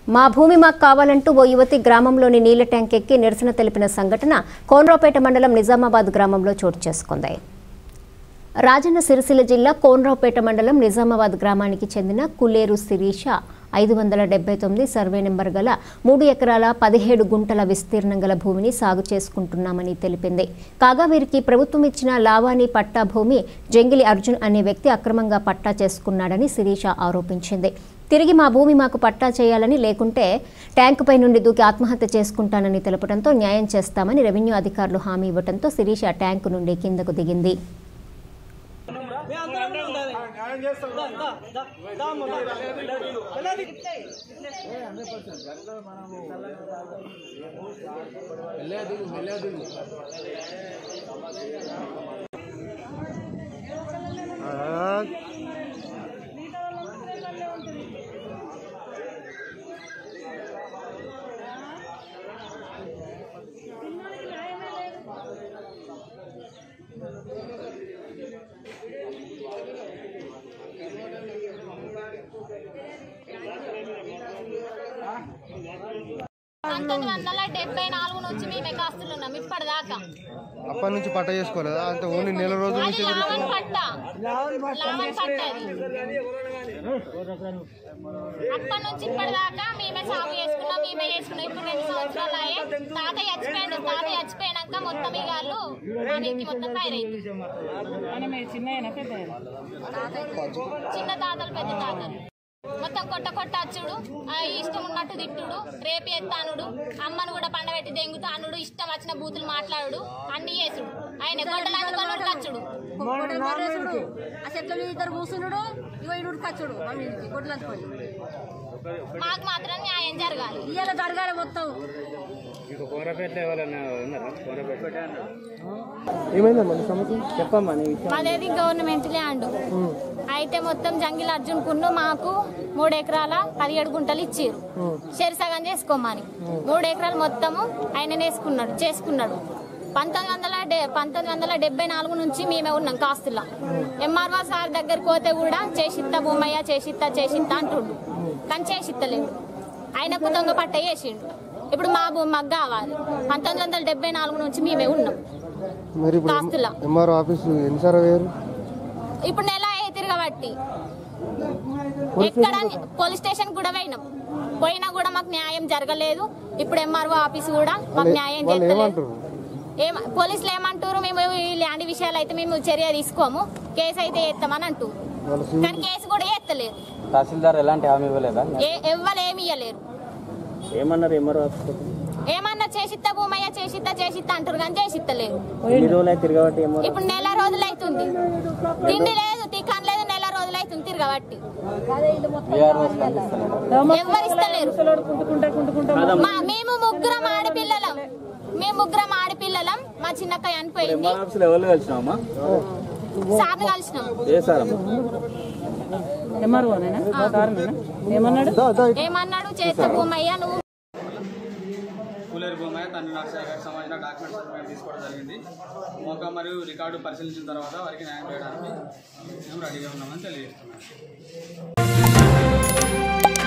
మా భూమి మాకు కావాలంటూ ఓ యువతి గ్రామంలోని నీళ్ల ట్యాంక్ ఎక్కి నిరసన తెలిపిన సంఘటన కోనరావుపేట మండలం నిజామాబాద్ గ్రామంలో చోటు చేసుకుంది రాజన్న సిరిసిల్ల జిల్లా కోనరావుపేట మండలం నిజామాబాద్ గ్రామానికి చెందిన కులేరు శిరీష ఐదు వందల డెబ్బై తొమ్మిది సర్వే నెంబర్ గల మూడు ఎకరాల పదిహేడు గుంటల విస్తీర్ణం గల భూమిని సాగు చేసుకుంటున్నామని తెలిపింది కాగా వీరికి ప్రభుత్వం ఇచ్చిన లావాణి పట్టా భూమి జంగిలి అర్జున్ అనే వ్యక్తి అక్రమంగా పట్టా చేసుకున్నాడని శిరీష ఆరోపించింది తిరిగి మా భూమి మాకు పట్టా చేయాలని లేకుంటే ట్యాంకుపై నుండి దూకి ఆత్మహత్య చేసుకుంటానని తెలపడంతో న్యాయం చేస్తామని రెవెన్యూ అధికారులు హామీ ఇవ్వడంతో శిరీష ట్యాంకు నుండి కిందకు దిగింది పంతొమ్మిది వందల డెబ్బై నాలుగు నుంచి మేము కాస్తులు ఉన్నాం ఇప్పటిదాకా అప్పటి నుంచి పట్ట చేసుకోలేదా అంటే ఓన్లీ నెల రోజుల అది నుంచి లావన్ పట్ట లావన్ పట్ట అది అప్పటి నుంచి ఇప్పటిదాకా మేమే సాగు చేసుకున్నాం మేమే చేసుకున్నాం ఇప్పుడు రెండు సంవత్సరాలు అయ్యే తాత చచ్చిపోయాడు తాత చచ్చిపోయాక మొత్తం ఇక వాళ్ళు మా నెత్తి మొత్తం ఫైరైంది చిన్న తాతలు పెద్ద తాతలు మొత్తం కొట్ట కొట్ట అచ్చుడు ఆ ఇష్టం ఉన్నట్టు తిట్టుడు రేపు ఎత్తానుడు అమ్మను కూడా పండబెట్టి దెంగుతానుడు ఇష్టం వచ్చిన బూతులు మాట్లాడుడు అన్ని చేసుడు ఆయన గొడ్డలు అందుకొని కచ్చుడు గొర్రెసుడు ఆ చెట్ల మీద ఇద్దరు కూర్చున్నాడు ఇగో ఇడు కచ్చుడు మా మీదకి గొడ్లు అనుకోండి మాకు మాత్రం న్యాయం జరగాలి ఇవాళ జరగాలి మొత్తం ఏమైందమ్మా నీ సమస్య చెప్పమ్మా నీ విషయం మాదేది గవర్నమెంట్ ల్యాండ్ అయితే మొత్తం జంగిల్ అర్జున్ కున్ను మాకు మూడు ఎకరాల పదిహేడు గుంటలు ఇచ్చారు సగం చేసుకోమని మూడు ఎకరాలు మొత్తము ఆయన వేసుకున్నాడు చేసుకున్నాడు పంతొమ్మిది వందల డె పంతొమ్మిది వందల డెబ్బై నాలుగు నుంచి మేమే ఉన్నాం కాస్తుల్లో ఎంఆర్ఓ సార్ దగ్గరికి పోతే కూడా చేసిత్తా భూమయ్య చేసిత్తా చేసిత్తా అంటుండు కానీ చేసిత్తలేడు ఆయనకు దొంగ పట్ట వేసిండు ఇప్పుడు మా భూమి మాకు కావాలి పంతొమ్మిది వందల డెబ్బై నాలుగు నుంచి మేమే ఉన్నాం మరి ఇప్పుడు కాస్తులా. ఎంఆర్ఓ ఆఫీసు ఎన్నిసార్లు వేరు ఇప్పుడు నెల అయ్యే తిరగబట్టి ఎక్కడ పోలీస్ స్టేషన్ కూడా పోయినాం పోయినా కూడా మాకు న్యాయం జరగలేదు ఇప్పుడు ఎంఆర్ఓ ఆఫీస్ కూడా మాకు న్యాయం వాళ్ళు చేస్తలేదు ఏమంటారు ఏం పోలీసులు ఏమంటారు మేము ఈ ల్యాండ్ విషయాలు అయితే మేము చర్య తీసుకోము కేసు అయితే ఎత్తామని అంటూ వాళ్ళు సివిల్ కానీ కేసు కూడా ఎత్తలేదు తహసీల్దార్ ఎలాంటి హామీ ఇవ్వలేదా ఏ ఎవ్వరు ఏమి ఇయ్యలేరు ఏమన్నారు ఎంఆర్ఓ ఏమన్నా చేసిత్తా భూమయ్య చేసిత్తా చేసిత్తా అంటారు కానీ చేసిత్తలేరు ఎన్ని రోజులు అయితే తిరగబట్టి ఎంఆర్ఓ ఇప్పుడు నెల రోజులు అవుతుంది తిండి లేదు తికాన్ లేదు నెల రోజులు అవుతుంది తిరగబట్టి బీఆర్ఓ స్పందిస్తలేదా ఎవ్వరు ఇస్తలేరు మా మేము ముగ్గురం ఆడపిల్లలం మేము ముగ్గురం ఆడపిల్లలం మా చిన్నక్క చనిపోయింది ఎంఆర్ ఆఫీసులో ఎవరు కలిసినావమ్మా సార్ని కలిసినాం ఏ సార్ అమ్మా ఏమన్నాడు చేత భూమయ్య నువ్వు కూలేరు భూమయ్య తన నర్సయ్య గారికి సంబంధించిన డాక్యుమెంట్స్ మేము తీసుకోవడం జరిగింది మోక మరియు రికార్డు పరిశీలించిన తర్వాత వారికి న్యాయం చేయడానికి మేము రెడీగా ఉన్నామని తెలియజేస్తున్నాం